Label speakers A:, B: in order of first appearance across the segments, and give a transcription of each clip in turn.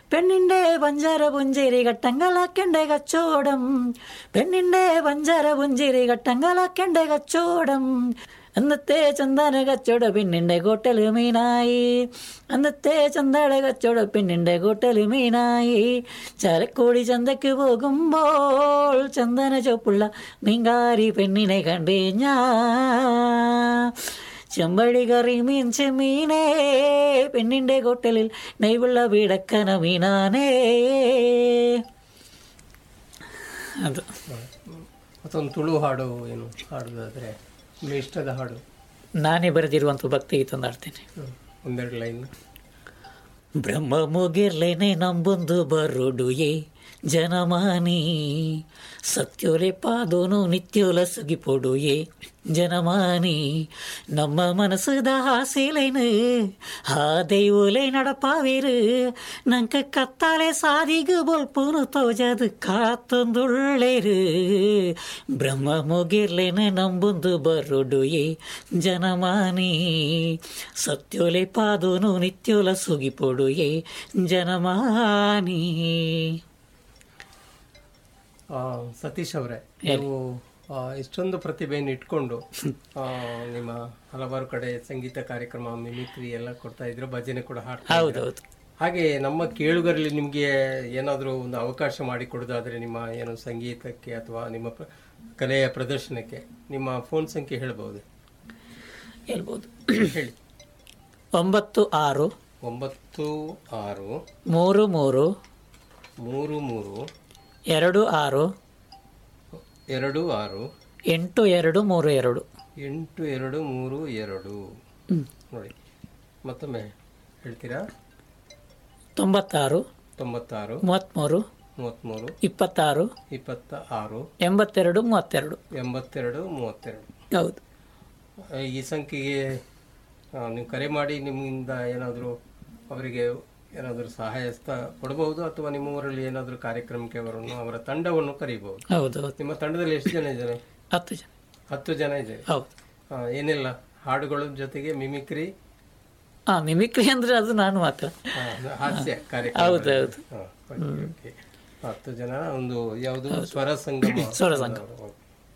A: പെണ്ണിൻ്റെ പഞ്ചാര പുഞ്ചിരി കട്ടങ്കലാക്കണ്ടേ കച്ചോടം പെണ്ണിൻ്റെ പഞ്ചാര പുഞ്ചിരി കട്ടങ്കലാക്കണ്ടേ കച്ചോടം അന്നത്തെ ചന്ദന കച്ചവട പിന്നിൻ്റെ കോട്ടല് മീനായി അന്നത്തെ ചന്ദന കച്ചവട പിന്നിൻ്റെ കോട്ടല് മീനായി ചാലക്കുടി ചന്തയ്ക്ക് പോകുമ്പോൾ ചന്ദന ചുവപ്പുള്ള മീൻകാരി പെണ്ണിനെ കണ്ടേ ഞാൻ ചെമ്പടി കറി മീൻ ചെമ്മീനേ പെണ്ണിൻ്റെ കോട്ടലിൽ നെയ്വുള്ള വീടക്കന മീനാനേ ಅದು
B: ಮತ್ತೊಂದು ತುಳು ಹಾಡು ಏನು ಹಾಡೋದಾದ್ರೆ ನಿಮ್ಮ ಇಷ್ಟದ ಹಾಡು
A: ನಾನೇ ಬರೆದಿರುವಂಥ ಭಕ್ತಿಗೀತ ಹಾಡ್ತೇನೆ
B: ಹ್ಮ್. ಒಂದೆರಡು ಲೈನ್
A: ಬ್ರಹ್ಮ ಮುಗಿರ್ಲೇನೆ ನಂಬೊಂದು ಬರುಡುಯೆ ಜನಮಾನಿ ಸತ್ಯೋಲೆ ಪಾದೋನು ನಿತ್ಯೋಲ ಸುಗಿಪೊಡುಯೆ ಜನಮಾನಿ ನಮ್ಮ ಮನಸ್ಸದ ಆಸೆಲೇನು ಆ ದೈವಲೆ നടപ്പാവേര് ನಂಕ ಕತ್ತಾಲೆ ಸಾದಿಗು ಬೊಲ್ಪುನು ತೋಜದು ಕಾತೊಂದುಳ್ಳೇರು ಬ್ರಹ್ಮ ಮುಗಿರ್ಲೇನೆ ನಂಬೊಂದು ಬರುಡುಯೆ ಜನಮಾನಿ ಸತ್ಯೋಲೆ ಪಾದೋನು ನಿತ್ಯೋಲ ಸುಗಿಪೊಡುಯೆ ಜನಮಾನಿ
B: ಆ, ಸತೀಶ್ ಅವರೇ ನೀವು ಆ, ಇಷ್ಟೊಂದು ಪ್ರತಿಭೆಯನ್ನು ಇಟ್ಕೊಂಡು ಆ, ನಿಮ್ಮ ಹಲವಾರು ಕಡೆ ಸಂಗೀತ ಕಾರ್ಯಕ್ರಮ ಮಿಮಿಕ್ರಿ ಎಲ್ಲ ಕೊಡ್ತಾ ಇದ್ರು ಭಜನೆ ಕೂಡ ಹಾಡ್ತಾ ಇದ್ರು.
A: ಹೌದೌದು
B: ಹಾಗೆ ನಮ್ಮ ಕೇಳುಗರಲ್ಲಿ ನಿಮಗೆ ಏನಾದರೂ ಒಂದು ಅವಕಾಶ ಮಾಡಿಕೊಡೋದಾದ್ರೆ ನಿಮ್ಮ ಏನು ಸಂಗೀತಕ್ಕೆ ಅಥವಾ ನಿಮ್ಮ ಪ್ರ- ಕಲೆಯ ಪ್ರದರ್ಶನಕ್ಕೆ ನಿಮ್ಮ ಫೋನ್ ಸಂಖ್ಯೆ ಹೇಳ್ಬೋದು
A: ಹೇಳ್ಬೋದು
B: ಹೇಳಿ
A: ಒಂಬತ್ತು ಆರು
B: ಒಂಬತ್ತು ಆರು
A: ಮೂರು ಮೂರು
B: ಮೂರು ಮೂರು
A: ಎರಡು ಆರು
B: ಎರಡು ಆರು
A: ಎಂಟು ಎರಡು ಮೂರು ಎರಡು
B: ಎಂಟು ಎರಡು ಮೂರು ಎರಡು
A: ಹ್ಮ್.
B: ನೋಡಿ ಮತ್ತೊಮ್ಮೆ ಹೇಳ್ತೀರಾ
A: ತೊಂಬತ್ತಾರು
B: ತೊಂಬತ್ತಾರು
A: ಮೂವತ್ತ್ಮೂರು
B: ಮೂವತ್ತ್ಮೂರು
A: ಇಪ್ಪತ್ತಾರು
B: ಇಪ್ಪತ್ತ ಆರು
A: ಎಂಬತ್ತೆರಡು ಮೂವತ್ತೆರಡು
B: ಎಂಬತ್ತೆರಡು ಮೂವತ್ತೆರಡು
A: ಹೌದು
B: ಆ, ಈ ಸಂಖ್ಯೆಗೆ ಆ, ನೀವು ಕರೆ ಮಾಡಿ ನಿಮ್ಮಿಂದ ಏನಾದರೂ ಅವರಿಗೆ ಏನಾದರೂ ಸಹಾಯ ಹಸ್ತ ಕೊಡಬಹುದು ಅಥವಾ ನಿಮ್ಮ ಊರಲ್ಲಿ ಏನಾದರೂ ಕಾರ್ಯಕ್ರಮಕ್ಕೆ ಅವರನ್ನು ಅವರ ತಂಡವನ್ನು ಕರೀಬಹುದು
A: ಹೌದು ಹೌದು
B: ನಿಮ್ಮ ತಂಡದಲ್ಲಿ ಎಷ್ಟು ಜನ ಇದ್ದಾರೆ
A: ಹತ್ತು ಜನ
B: ಹತ್ತು ಜನ ಇದ್ದಾರೆ
A: ಹೌದು
B: ಆ, ಏನೆಲ್ಲ ಹಾಡುಗಳ ಜೊತೆಗೆ ಮಿಮಿಕ್ರಿ
A: ಹಾಂ ಮಿಮಿಕ್ರಿ ಅಂದರೆ ಅದು ನಾನು ಮಾತ್ರ
B: ಆ, ಹಾಸ್ಯ ಕಾರ್ಯಕ್ರಮ
A: ಹೌದು ಹೌದು
B: ಹಾ, ಓಕೆ, ಓಕೆ. ಹತ್ತು ಜನ ಒಂದು ಯಾವುದು ಸ್ವರ ಸಂಗಮ
A: ಸ್ವರ ಸಂಗಮ.
B: ಓಕೆ.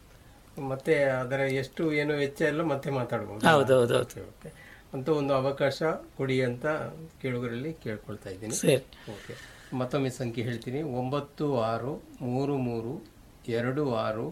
B: ಮತ್ತೆ ಅದರ ಎಷ್ಟು ಏನು ವೆಚ್ಚ ಎಲ್ಲ ಮತ್ತೆ ಮಾತಾಡ್ಬೋದು
A: ಹೌದು ಹೌದು ಹೌದು
B: ಓಕೆ, ಓಕೆ. ಅಂತ ಒಂದು ಅವಕಾಶ ಕೊಡಿ ಅಂತ ಕೇಳುಗರಲ್ಲಿ ಕೇಳ್ಕೊಳ್ತಾ ಇದ್ದೀನಿ
A: ಸರಿ
B: ಓಕೆ ಮತ್ತೊಮ್ಮೆ ಸಂಖ್ಯೆ ಹೇಳ್ತೀನಿ ಒಂಬತ್ತು ಆರು ಮೂರು ಮೂರು ಎರಡು ಆರು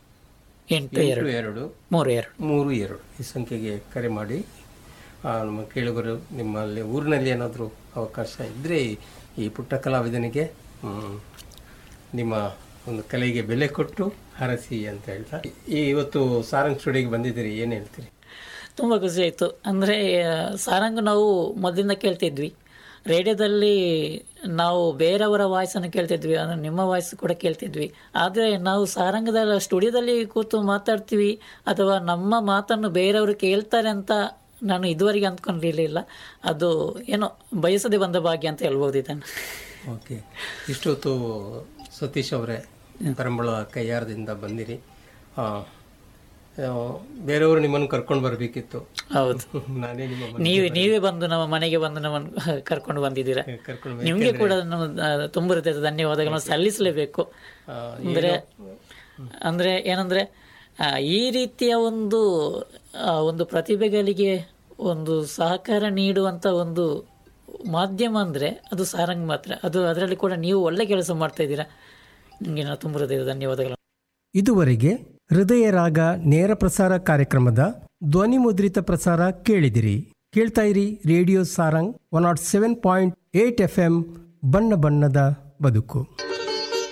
A: ಎಂಟು ಎರಡು
B: ಎಂಟು ಎರಡು
A: ಮೂರು ಎರಡು
B: ಮೂರು ಎರಡು ಈ ಸಂಖ್ಯೆಗೆ ಕರೆ ಮಾಡಿ ಆ, ನಮ್ಮ ಕೇಳುಗರು ನಿಮ್ಮಲ್ಲಿ ಊರಿನಲ್ಲಿ ಏನಾದರೂ ಅವಕಾಶ ಇದ್ದರೆ ಈ ಪುಟ್ಟ ಕಲಾವಿದನಿಗೆ ಹ್ಮ್, ನಿಮ್ಮ ಒಂದು ಕಲೆಗೆ ಬೆಲೆ ಕೊಟ್ಟು ಹರಸಿ ಅಂತ ಹೇಳ್ತಾ ಈ ಇವತ್ತು ಸಾರಂಗ್ ಸ್ಟುಡಿಯೋಗೆ ಬಂದಿದ್ದೀರಿ ಏನು ಹೇಳ್ತೀರಿ
A: ತುಂಬ ಖುಷಿ ಆಯಿತು ಅಂದರೆ ಸಾರಂಗ್ ನಾವು ಮೊದಲಿಂದ ಕೇಳ್ತಿದ್ವಿ ರೇಡಿಯೋದಲ್ಲಿ ನಾವು ಬೇರೆಯವರ ವಾಯ್ಸನ್ನು ಕೇಳ್ತಿದ್ವಿ ಅಂದರೆ ನಿಮ್ಮ ವಾಯ್ಸ್ ಕೂಡ ಕೇಳ್ತಿದ್ವಿ ಆದರೆ ನಾವು ಸಾರಂಗದ ಸ್ಟುಡಿಯೋದಲ್ಲಿ ಕೂತು ಮಾತಾಡ್ತೀವಿ ಅಥವಾ ನಮ್ಮ ಮಾತನ್ನು ಬೇರೆಯವರು ಕೇಳ್ತಾರೆ ಅಂತ ನಾನು ಇದುವರೆಗೆ ಅಂದ್ಕೊಂಡಿರಲಿಲ್ಲ ಅದು ಏನೋ ಬಯಸದೆ ಬಂದ ಭಾಗ್ಯ ಅಂತ ಹೇಳ್ಬೋದು ಇದನ್ನು
B: ಓಕೆ ಇಷ್ಟೊತ್ತು ಸತೀಶ್ ಅವರೇ ಪರಂಬಳ ಕೈಯಾರದಿಂದ ಬಂದಿರಿ ಆ, ಆ, ಬೇರೆಯವರು ನಿಮ್ಮನ್ನು ಕರ್ಕೊಂಡು ಬರಬೇಕಿತ್ತು
A: ಹೌದು
B: ನಾನೇ ನಿಮ್ಮ ಮನೆಗೆ
A: ನೀವು ನೀವೇ ಬಂದು ನಮ್ಮ ಮನೆಗೆ ಬಂದು ನಮ್ಮನ್ನು ಕರ್ಕೊಂಡು ಬಂದಿದ್ದೀರಾ
B: ಕರ್ಕೊಂಡು
A: ನಿಮಗೆ ಕೂಡ ನಮ್ಮ ಆ, ತುಂಬ ಹೃದಯದ ಧನ್ಯವಾದಗಳನ್ನು ಸಲ್ಲಿಸಲೇಬೇಕು
B: ಆ,
A: ಅಂದರೆ ಅಂದರೆ ಏನಂದರೆ ಈ ರೀತಿಯ ಒಂದು ಆ, ಒಂದು ಪ್ರತಿಭೆಗಳಿಗೆ ಒಂದು ಸಹಕಾರ ನೀಡುವಂಥ ಒಂದು ಮಾಧ್ಯಮ ಅಂದರೆ ಅದು ಸಾರಂಗ್ ಮಾತ್ರ ಅದು ಅದರಲ್ಲಿ ಕೂಡ ನೀವು ಒಳ್ಳೆ ಕೆಲಸ ಮಾಡ್ತಾ ಇದ್ದೀರಾ ನಿಮಗೆ ನಾನು ತುಂಬ ಹೃದಯದ ಧನ್ಯವಾದಗಳು
C: ಇದುವರೆಗೆ ಹೃದಯ ರಾಗ ನೇರ ಪ್ರಸಾರ ಕಾರ್ಯಕ್ರಮದ ಧ್ವನಿ ಮುದ್ರಿತ ಪ್ರಸಾರ ಕೇಳಿದಿರಿ ಕೇಳ್ತಾ ಇರಿ radio Sarang one nought seven point eight F M ಬಣ್ಣ ಬಣ್ಣದ ಬದುಕು